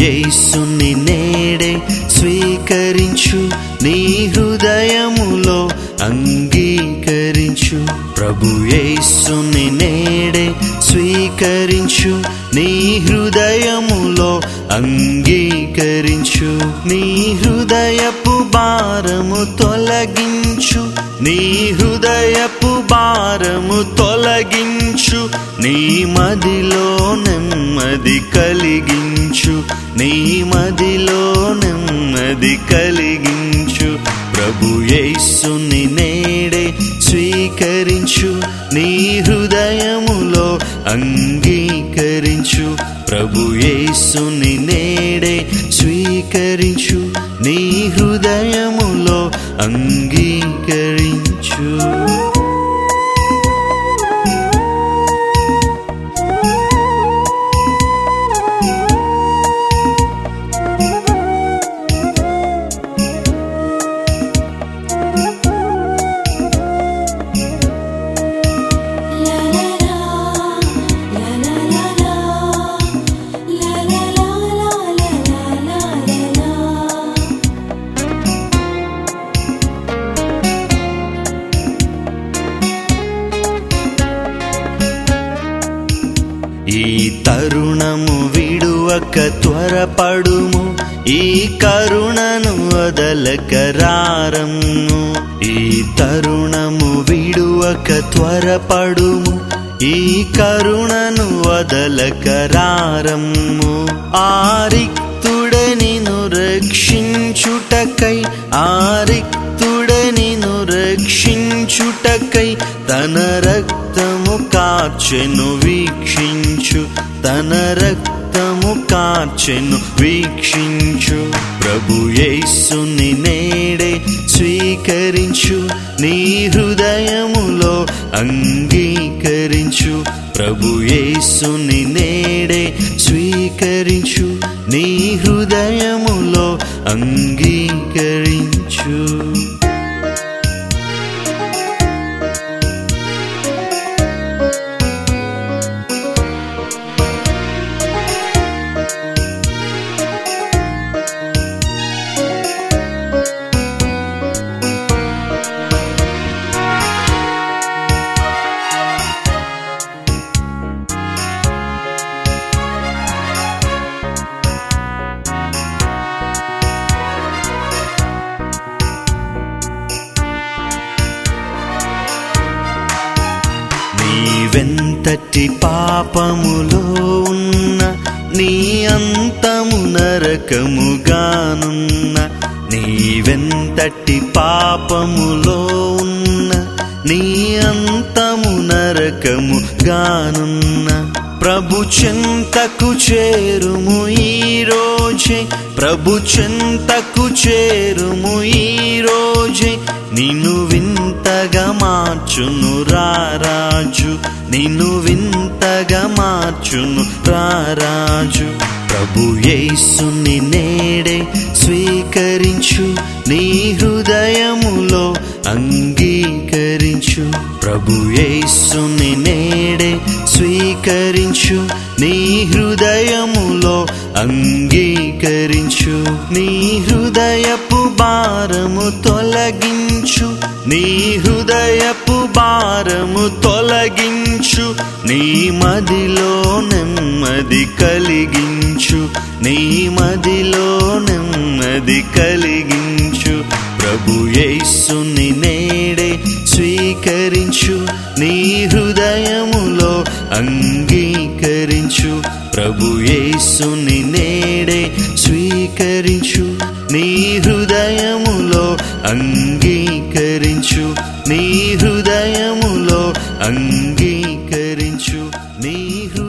యేసుని నేడే స్వీకరించు నీ హృదయములో అంగీకరించు ప్రభు యేసుని నేడే స్వీకరించు నీ హృదయములో అంగీకరించు నీ హృదయపు భారము తొలగించు నీ హృదయపు భారము తొలగించు నీ మదిలో నెమ్మది కలిగించు నీ మదిలో నెమ్మది కలిగించు ప్రభు యేసుని నేడే స్వీకరించు నీ హృదయములో అంగీకరించు ప్రభు యేసుని నేడే స్వీకరించు నీ హృదయములో అంగీకరించు La la la, la la la la, la la la la la la la la. ఈ తరుణము విడువక త్వరపడుము ఈ కరుణను వదలక రారము ఈ తరుణము విడువక త్వరపడుము ఈ కరుణను వదలక రారము ఆరిక్తుడనిను రక్షించుటకై ఆరిక్తుడనిను రక్షించుటకై తన రక్తము కార్చెను వీక్షించు తన రక్తము కార్చెను వీక్షించు ప్రభు యేసుని నేడే స్వీకరించు నీ హృదయములో అంగీకరించు ప్రభు యేసుని నేడే స్వీకరించు నీ హృదయములో అంగీకరించు నీవెంతటి పాపములో ఉన్న నీ అంతము నరకముగానున్న నీవెంతటి పాపములో ఉన్న నీ అంతము నరకముగానున్న ప్రభు చెంతకు చేరుము ఈ రోజే ప్రభు చెంతకు చేరుము ఈ రోజే నిన్ను వింతగా మార్చును రారాజు నిన్ను వింతగా మార్చును రారాజు ప్రభు యేసుని నేడే స్వీకరించు నీ హృదయములో అంగీకరించు ప్రభు యేసుని నేడే స్వీకరించు నీ హృదయములో అంగీకరించు నీ హృదయపు భారము తొలగించు నీ హృదయపు భారము తొలగించు నీ మదిలో నెమ్మది కలిగించు నీ మదిలో నెమ్మది కలిగించు ప్రభు యేసుని నేడే స్వీకరించు నీ హృదయములో అంగీకరించు ప్రభు యేసుని నేడే స్వీకరించు నీ హృదయములో అంగీకరించు నీ హృదయములో అంగీకరించు నీ హృ